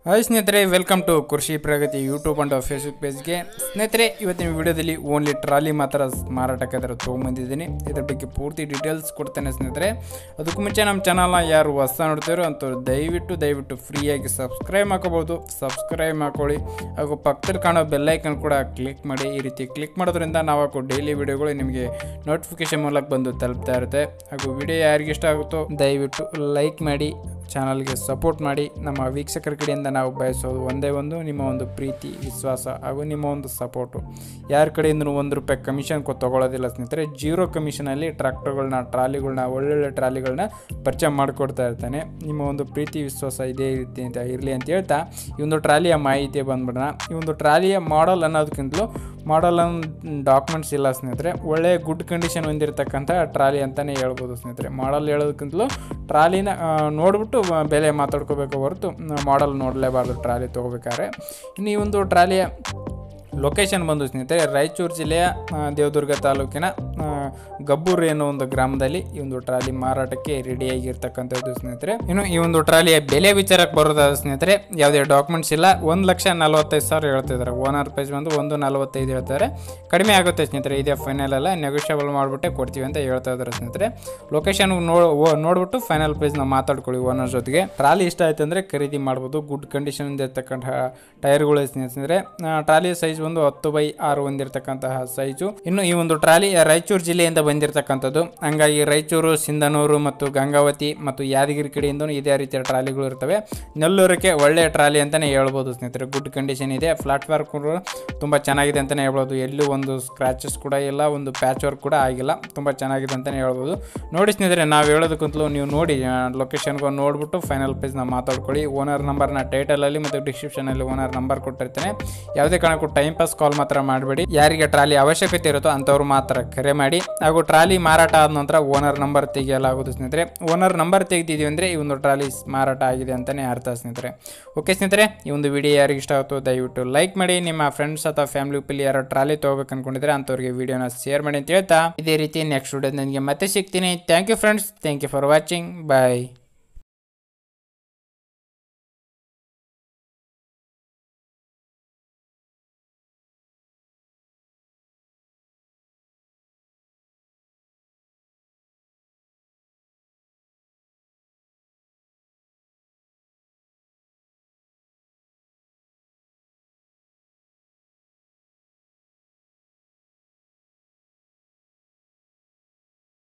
hi ಸ್ನೇಹಿತರೆ welcome to Krishi Pragati YouTube and Facebook ಪೇಜ್ಗೆ ಸ್ನೇಹಿತರೆ ಇವತ್ತಿನ ವಿಡಿಯೋದಲ್ಲಿ ಓನ್ಲಿ ಟ್ರಾಲಿ ಮಾತ್ರ ಮಾರಾಟಕ್ಕೆ ಅದರ ತೊಗೊಂಬಂದಿದ್ದೀನಿ ಇದ್ರ ಬಗ್ಗೆ ಪೂರ್ತಿ ಡೀಟೇಲ್ಸ್ ಕೊಡ್ತೇನೆ ಸ್ನೇಹಿತರೆ ಅದಕ್ಕೂ ಮುಂಚೆ ನಮ್ಮ ಚಾನಲ್ನ ಯಾರು ಹೊಸ ನೋಡ್ತೀರೋ ಅಂಥವ್ರು ದಯವಿಟ್ಟು ದಯವಿಟ್ಟು ಫ್ರೀಯಾಗಿ ಸಬ್ಸ್ಕ್ರೈಬ್ ಮಾಡ್ಕೋಬೋದು ಸಬ್ಸ್ಕ್ರೈಬ್ ಮಾಡ್ಕೊಳ್ಳಿ ಹಾಗೂ ಪಕ್ಕದಲ್ಲಿ ಕಾಣೋ ಬೆಲ್ಲೈಕನ್ ಕೂಡ ಕ್ಲಿಕ್ ಮಾಡಿ ಈ ರೀತಿ ಕ್ಲಿಕ್ ಮಾಡೋದ್ರಿಂದ ನಾವು ಹಾಕೋ ಡೈಲಿ ವಿಡಿಯೋಗಳು ನಿಮಗೆ ನೋಟಿಫಿಕೇಶನ್ ಮೂಲಕ ಬಂದು ತಲುಪ್ತಾ ಇರುತ್ತೆ ಹಾಗೂ ವಿಡಿಯೋ ಯಾರಿಗೆ ಇಷ್ಟ ಆಗುತ್ತೋ ದಯವಿಟ್ಟು ಲೈಕ್ ಮಾಡಿ ಚಾನಲ್ಗೆ ಸಪೋರ್ಟ್ ಮಾಡಿ ನಮ್ಮ ವೀಕ್ಷಕರ ಕಡೆಯಿಂದ ನಾವು ಬಯಸೋದು ಒಂದೇ ಒಂದು ನಿಮ್ಮ ಒಂದು ಪ್ರೀತಿ ವಿಶ್ವಾಸ ಹಾಗೂ ನಿಮ್ಮ ಒಂದು ಸಪೋರ್ಟು ಯಾರ ಕಡೆಯಿಂದ ಒಂದು ರೂಪಾಯಿ ಕಮಿಷನ್ ಕೊ ತೊಗೊಳೋದಿಲ್ಲ ಸ್ನೇಹಿತರೆ ಜೀರೋ ಕಮಿಷನಲ್ಲಿ ಟ್ರ್ಯಾಕ್ಟರ್ಗಳನ್ನ ಟ್ರಾಲಿಗಳನ್ನ ಒಳ್ಳೊಳ್ಳೆ ಟ್ರಾಲಿಗಳನ್ನ ಪರಿಚಯ ಮಾಡಿಕೊಡ್ತಾ ಇರ್ತಾನೆ ನಿಮ್ಮ ಒಂದು ಪ್ರೀತಿ ವಿಶ್ವಾಸ ಇದೇ ರೀತಿ ಅಂತ ಇರಲಿ ಅಂತ ಹೇಳ್ತಾ ಈ ಒಂದು ಟ್ರಾಲಿಯ ಮಾಹಿತಿ ಬಂದ್ಬಿಡೋಣ ಈ ಒಂದು ಟ್ರಾಲಿಯ ಮಾಡಲ್ ಅನ್ನೋದಕ್ಕಿಂತಲೂ ಮಾಡಲ್ ಡಾಕ್ಯುಮೆಂಟ್ಸ್ ಇಲ್ಲ ಸ್ನೇಹಿತರೆ ಒಳ್ಳೆ ಗುಡ್ ಕಂಡೀಷನ್ ಹೊಂದಿರತಕ್ಕಂಥ ಟ್ರಾಲಿ ಅಂತಲೇ ಹೇಳ್ಬೋದು ಸ್ನೇಹಿತರೆ ಮಾಡಲ್ ಹೇಳೋದಕ್ಕಿಂತಲೂ ಟ್ರಾಲಿನ ಆ, ನೋಡ್ಬಿಟ್ಟು ಆ, ಬೆಲೆ ಮಾತಾಡ್ಕೋಬೇಕು ಹೊರತು ಮಾಡಲ್ ನೋಡಲೇಬಾರ್ದು ಟ್ರಾಲಿ ತೊಗೋಬೇಕಾದ್ರೆ ಇನ್ನು ಈ ಒಂದು ಟ್ರಾಲಿಯ ಲೊಕೇಶನ್ ಬಂದು ಸ್ನೇಹಿತರೆ ರಾಯಚೂರು ಜಿಲ್ಲೆಯ ಆ, ದೇವದುರ್ಗ ತಾಲೂಕಿನ ಆ, ಗಬ್ಬೂರು ಅನ್ನೋ ಒಂದು ಗ್ರಾಮದಲ್ಲಿ ಈ ಒಂದು ಟ್ರಾಲಿ ಮಾರಾಟಕ್ಕೆ ರೆಡಿಯಾಗಿರ್ತಕ್ಕಂಥದ್ದು ಸ್ನೇಹಿತರೆ ಇನ್ನು ಈ ಒಂದು ಟ್ರಾಲಿಯ ಬೆಲೆ ವಿಚಾರಕ್ಕೆ ಬರೋದಾದ ಸ್ನೇಹಿತರೆ ಯಾವುದೇ ಡಾಕ್ಯುಮೆಂಟ್ಸ್ ಇಲ್ಲ ಒಂದು ಲಕ್ಷ ನಲವತ್ತೈದು ಸಾವಿರ ಹೇಳ್ತಿದ್ದಾರೆ ಓನರ್ ಪ್ರೈಸ್ ಬಂದು ಒಂದು ನಲವತ್ತೈದು ಹೇಳ್ತಾರೆ ಕಡಿಮೆ ಆಗುತ್ತೆ ಸ್ನೇಹಿತರೆ ಇದೇ ಫೈನಲ್ ಅಲ್ಲ ನೆಗೋಷಿಯಬಲ್ ಮಾಡಿಬಿಟ್ಟೆ ಕೊಡ್ತೀವಿ ಅಂತ ಹೇಳ್ತಾ ಇದ್ದಾರೆ ಸ್ನೇಹಿತರೆ ಲೊಕೇಶನ್ ನೋಡ್ ಓ- ನೋಡ್ಬಿಟ್ಟು ಫೈನಲ್ ಪ್ರೈಸ್ ನಾವು ಮಾತಾಡ್ಕೊಳ್ಳಿ ಓನರ್ ಜೊತೆಗೆ ಟ್ರಾಲಿ ಇಷ್ಟ ಆಯ್ತು ಅಂದರೆ ಖರೀದಿ ಮಾಡ್ಬೋದು ಗುಡ್ ಕಂಡೀಷನ್ ಇರ್ತಕ್ಕಂಥ ಟೈರ್ಗಳು ಸ್ನೇಹಿತರೆ ಟ್ರಾಲಿ ಸೈಜ್ ಒಂದು ಹತ್ತು ಬೈ ಆರು ಹೊಂದಿರತಕ್ಕಂತಹ ಸೈಜು ಇನ್ನು ಈ ಒಂದು ಟ್ರಾಲಿ ರಾಯಚೂರು ಜಿಲ್ಲೆಯಿಂದ ಬಂದಿರತಕ್ಕಂಥದ್ದು ಹಂಗಾಗಿ ರಾಯಚೂರು ಸಿಂಧನೂರು ಮತ್ತು ಗಂಗಾವತಿ ಮತ್ತು ಯಾದಗಿರಿ ಕಡೆಯಿಂದ ಇದೇ ರೀತಿಯ ಟ್ರಾಲಿಗಳು ಇರ್ತವೆ ನೆಲ್ಲೂರಕ್ಕೆ ಒಳ್ಳೆಯ ಟ್ರಾಲಿ ಅಂತಲೇ ಹೇಳ್ಬೋದು ಸ್ನೇಹಿತರೆ ಗುಡ್ ಕಂಡೀಷನ್ ಇದೆ ಪ್ಲಾಟ್ಫಾರ್ಮ್ ಕೂಡ ತುಂಬ ಚೆನ್ನಾಗಿದೆ ಅಂತಲೇ ಹೇಳ್ಬೋದು ಎಲ್ಲೂ ಒಂದು ಸ್ಕ್ರಾಚಸ್ ಕೂಡ ಇಲ್ಲ ಒಂದು ಪ್ಯಾಚ್ ವರ್ಕ್ ಕೂಡ ಆಗಿಲ್ಲ ತುಂಬ ಚೆನ್ನಾಗಿದೆ ಅಂತಲೇ ಹೇಳ್ಬೋದು ನೋಡಿ ಸ್ನೇಹಿತರೆ ನಾವು ಹೇಳೋದಕ್ಕಂತಲೂ ನೀವು ನೋಡಿ ಲೊಕೇಶನ್ಗೆ ನೋಡಿಬಿಟ್ಟು ಫೈನಲ್ ಪ್ರೈಸ್ ನಾವು ಮಾತಾಡ್ಕೊಳ್ಳಿ ಓನರ್ ನಂಬರ್ನ ಟೈಟಲಲ್ಲಿ ಮತ್ತು ಡಿಸ್ಕ್ರಿಪ್ಷನಲ್ಲಿ ಓನರ್ ನಂಬರ್ ಕೊಟ್ಟಿರ್ತೇನೆ ಯಾವುದೇ ಕಾರಣಕ್ಕೂ ಟೈಮ್ ಪಾಸ್ ಕಾಲ್ ಮಾತ್ರ ಮಾಡಬೇಡಿ ಯಾರಿಗೆ ಟ್ರಾಲಿ ಅವಶ್ಯಕತೆ ಇರುತ್ತೋ ಅಂಥವ್ರು ಮಾತ್ರ ಕರೆ ಮಾಡಿ ಹಾಗೂ ಟ್ರಾಲಿ ಮಾರಾಟ ಆದ ನಂತರ ಓನರ್ ನಂಬರ್ ತೆಗೆಯಲಾಗುವುದು ಸ್ನೇಹಿತರೆ ಓನರ್ ನಂಬರ್ ತೆಗೆದಿದ್ದೀವಿ ಅಂದರೆ ಈ ಒಂದು ಟ್ರಾಲಿ ಮಾರಾಟ ಆಗಿದೆ ಅಂತಲೇ ಅರ್ಥ ಸ್ನೇಹಿತರೆ ಓಕೆ ಸ್ನೇಹಿತರೆ ಈ ಒಂದು ವಿಡಿಯೋ ಯಾರಿಗೆ ಇಷ್ಟ ಆಗುತ್ತೋ ದಯವಿಟ್ಟು ಲೈಕ್ ಮಾಡಿ ನಿಮ್ಮ ಫ್ರೆಂಡ್ಸ್ ಅಥವಾ ಫ್ಯಾಮಿಲಿ ಉಪ್ಪಲ್ಲಿ ಯಾರೋ ಟ್ರಾಲಿ ತೊಗೋಬೇಕು ಅನ್ಕೊಂಡಿದ್ರೆ ಅಂಥವ್ರಿಗೆ ವಿಡಿಯೋನ ಶೇರ್ ಮಾಡಿ ಅಂತ ಹೇಳ್ತಾ ಇದೇ ರೀತಿ ನೆಕ್ಸ್ಟ್ ವಿಡಿಯೋ ನನಗೆ ಮತ್ತೆ ಸಿಗ್ತೀನಿ thank you friends thank you for watching bye